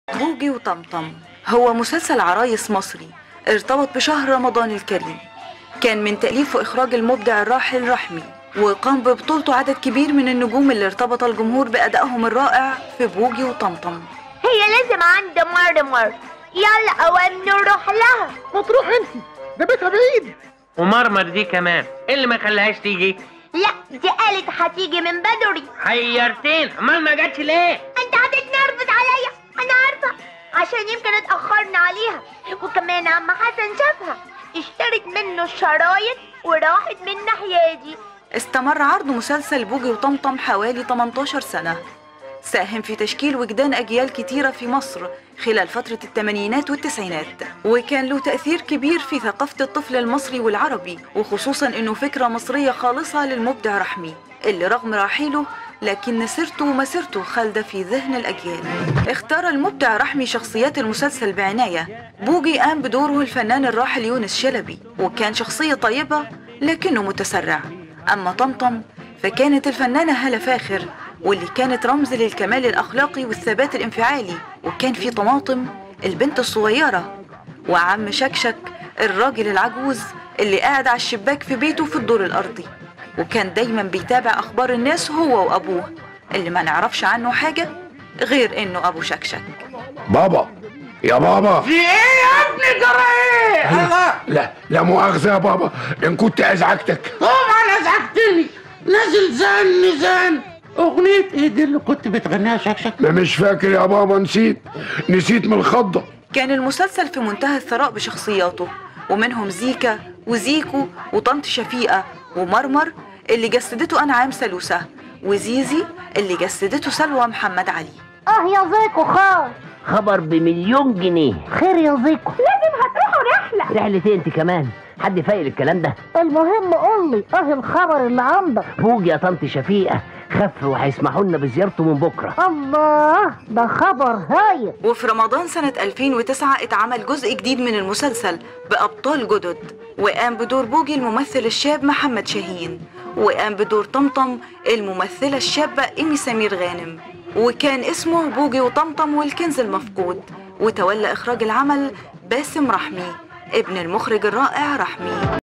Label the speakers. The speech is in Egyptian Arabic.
Speaker 1: بوجي وطمطم هو مسلسل عرايس مصري ارتبط بشهر رمضان الكريم كان من تأليف وإخراج المبدع الراحل رحمي وقام ببطولته عدد كبير من النجوم اللي ارتبط الجمهور بأدائهم الرائع في بوجي وطمطم
Speaker 2: هي لازم عند مرمر يلا اوام نروح لها
Speaker 3: ما تروح انت ده بيتها بعيد
Speaker 4: ومرمر دي كمان إيه اللي ما خلاهاش تيجي
Speaker 2: لا دي قالت هتيجي من بدري
Speaker 4: حيرتين امال ما جاتش ليه
Speaker 2: انت هتتنرفز عليا انا عارفه عشان يمكن اتاخرنا عليها وكمان عم حسن شافها اشترت منه الشرايط وراحت من ناحيتي
Speaker 1: استمر عرض مسلسل بوجي وطمطم حوالي 18 سنة ساهم في تشكيل وجدان أجيال كتيرة في مصر خلال فترة الثمانينات والتسعينات وكان له تأثير كبير في ثقافة الطفل المصري والعربي وخصوصا أنه فكرة مصرية خالصة للمبدع رحمي اللي رغم رحيله لكن سيرته ومسيرته خالدة في ذهن الأجيال اختار المبدع رحمي شخصيات المسلسل بعناية بوجي قام بدوره الفنان الراحل يونس شلبي وكان شخصية طيبة لكنه متسرع أما طمطم فكانت الفنانة هالة فاخر واللي كانت رمز للكمال الأخلاقي والثبات الانفعالي وكان في طماطم البنت الصغيرة وعم شكشك الراجل العجوز اللي قاعد على الشباك في بيته في الدور الأرضي وكان دايما بيتابع أخبار الناس هو وأبوه اللي ما نعرفش عنه حاجة غير إنه أبو شكشك
Speaker 5: بابا يا بابا
Speaker 4: في ايه يا ابني جرى ايه الله
Speaker 5: لا لا مؤاخذة يا بابا إن كنت أزعجتك
Speaker 3: طبعا ازعجتني نازل زن زن اغنية ايه دي اللي كنت بتغنيها شكشك
Speaker 5: ما مش فاكر يا بابا نسيت نسيت من الخضة
Speaker 1: كان المسلسل في منتهى الثراء بشخصياته ومنهم زيكا وزيكو وطنط شفيقة ومرمر اللي جسدته أنعام سلوسة وزيزي اللي جسدته سلوى محمد علي
Speaker 2: اه يا زيكو خير
Speaker 6: خبر بمليون جنيه
Speaker 2: خير يا زيكو لازم هتروحوا رحله
Speaker 6: رحلة ايه انت كمان حد فايل الكلام ده
Speaker 2: المهم قول لي اه الخبر اللي عندك
Speaker 6: فوق يا طنط شفيقة خف وهيسمحوا لنا بزيارته من بكرة
Speaker 2: الله ده خبر هايل
Speaker 1: وفي رمضان سنة 2009 اتعمل جزء جديد من المسلسل بأبطال جدد وقام بدور بوجي الممثل الشاب محمد شاهين وقام بدور طمطم الممثلة الشابة إيمي سمير غانم وكان اسمه بوجي وطمطم والكنز المفقود وتولى إخراج العمل باسم رحمي ابن المخرج الرائع رحمي